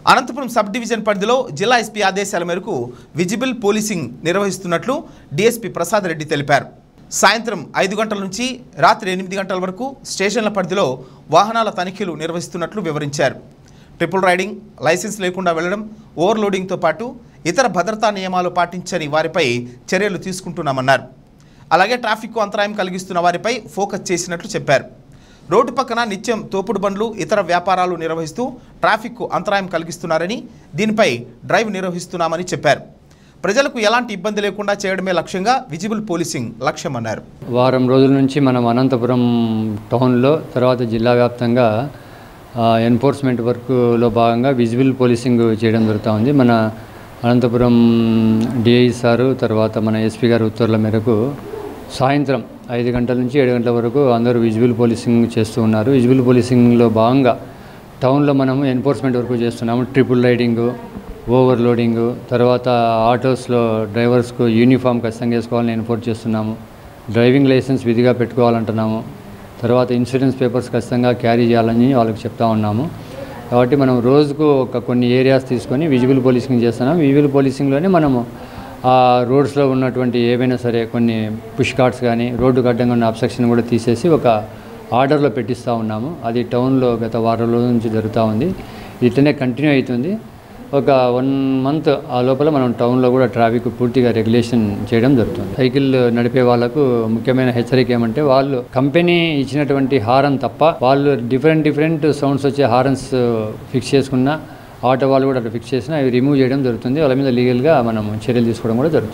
Anantapuram sub division పరిధిలో జిల్లా SP ఆదేశాల మేరకు విజిబుల్ పోలీసింగ్ నిర్వహిస్తున్నట్లు డీఎస్పీ ప్రసాద్ రెడ్డి తెలిపారు సాయంత్రం ఐదు గంటల నుంచి రాత్రి ఎనిమిది గంటల వరకు స్టేషన్ల పరిధిలో వాహనాల తనిఖీలు నిర్వహిస్తున్నట్లు వివరించారు ట్రిపుల్ రైడింగ్ లైసెన్స్ లేకుండా వెళ్లడం ఓవర్లోడింగ్తో పాటు ఇతర భద్రతా నియమాలు పాటించని వారిపై చర్యలు తీసుకుంటున్నామన్నారు అలాగే ట్రాఫిక్కు అంతరాయం కలిగిస్తున్న వారిపై ఫోకస్ చేసినట్లు చెప్పారు రోడ్డు పక్కన నిత్యం తోపుడు బండ్లు ఇతర వ్యాపారాలు నిర్వహిస్తూ ట్రాఫిక్కు అంతరాయం కలిగిస్తున్నారని దీనిపై డ్రైవ్ నిర్వహిస్తున్నామని చెప్పారు ప్రజలకు ఎలాంటి ఇబ్బంది లేకుండా చేయడమే లక్ష్యంగా విజిబుల్ పోలీసింగ్ లక్ష్యమన్నారు వారం రోజుల నుంచి మనం అనంతపురం టౌన్లో తర్వాత జిల్లా వ్యాప్తంగా ఆ, ఎన్ఫోర్స్మెంట్ వర్క్లో భాగంగా విజిబుల్ పోలీసింగ్ చేయడం జరుగుతూ ఉంది మన అనంతపురం డిఐ సారు తర్వాత మన ఎస్పీ గారి ఉత్తర్వుల మేరకు సాయంత్రం ఐదు గంటల నుంచి ఏడు గంటల వరకు అందరూ విజిబుల్ పోలీసింగ్ చేస్తూ ఉన్నారు విజిబుల్ పోలీసింగ్లో భాగంగా టౌన్లో మనము ఎన్ఫోర్స్మెంట్ వర్క్ చేస్తున్నాము ట్రిపుల్ రైడింగు ఓవర్లోడింగ్ తర్వాత ఆటోస్లో డ్రైవర్స్కు యూనిఫామ్ ఖచ్చితంగా వేసుకోవాలని ఎన్ఫోర్స్ చేస్తున్నాము డ్రైవింగ్ లైసెన్స్ విధిగా పెట్టుకోవాలంటున్నాము తర్వాత ఇన్సూరెన్స్ పేపర్స్ ఖచ్చితంగా క్యారీ చేయాలని వాళ్ళకి చెప్తా ఉన్నాము కాబట్టి మనం రోజుకు ఒక కొన్ని ఏరియాస్ తీసుకొని విజిబుల్ పోలీసింగ్ చేస్తున్నాం విజిబుల్ పోలీసింగ్లోనే మనము ఆ రోడ్స్లో ఉన్నటువంటి ఏవైనా సరే కొన్ని పుష్ కార్డ్స్ కానీ రోడ్డు అడ్డంగా ఉన్న అబ్సెక్షన్ కూడా తీసేసి ఒక ఆర్డర్లో పెట్టిస్తూ ఉన్నాము అది టౌన్లో గత వారం రోజుల నుంచి జరుగుతూ ఉంది ఇది ఇట్లనే కంటిన్యూ అవుతుంది ఒక వన్ మంత్ ఆ లోపల మనం టౌన్లో కూడా ట్రాఫిక్ పూర్తిగా రెగ్యులేషన్ చేయడం జరుగుతుంది సైకిల్ నడిపే వాళ్ళకు ముఖ్యమైన హెచ్చరిక ఏమంటే వాళ్ళు కంపెనీ ఇచ్చినటువంటి హారన్ తప్ప వాళ్ళు డిఫరెంట్ డిఫరెంట్ సౌండ్స్ వచ్చే హారన్స్ ఫిక్స్ చేసుకున్న ఆటో వాళ్ళు కూడా అట్లా ఫిక్స్ చేసినా అవి రిమూవ్ చేయడం జరుగుతుంది వాళ్ళ మీద లీగల్గా మనం చర్యలు తీసుకోవడం కూడా జరుగుతుంది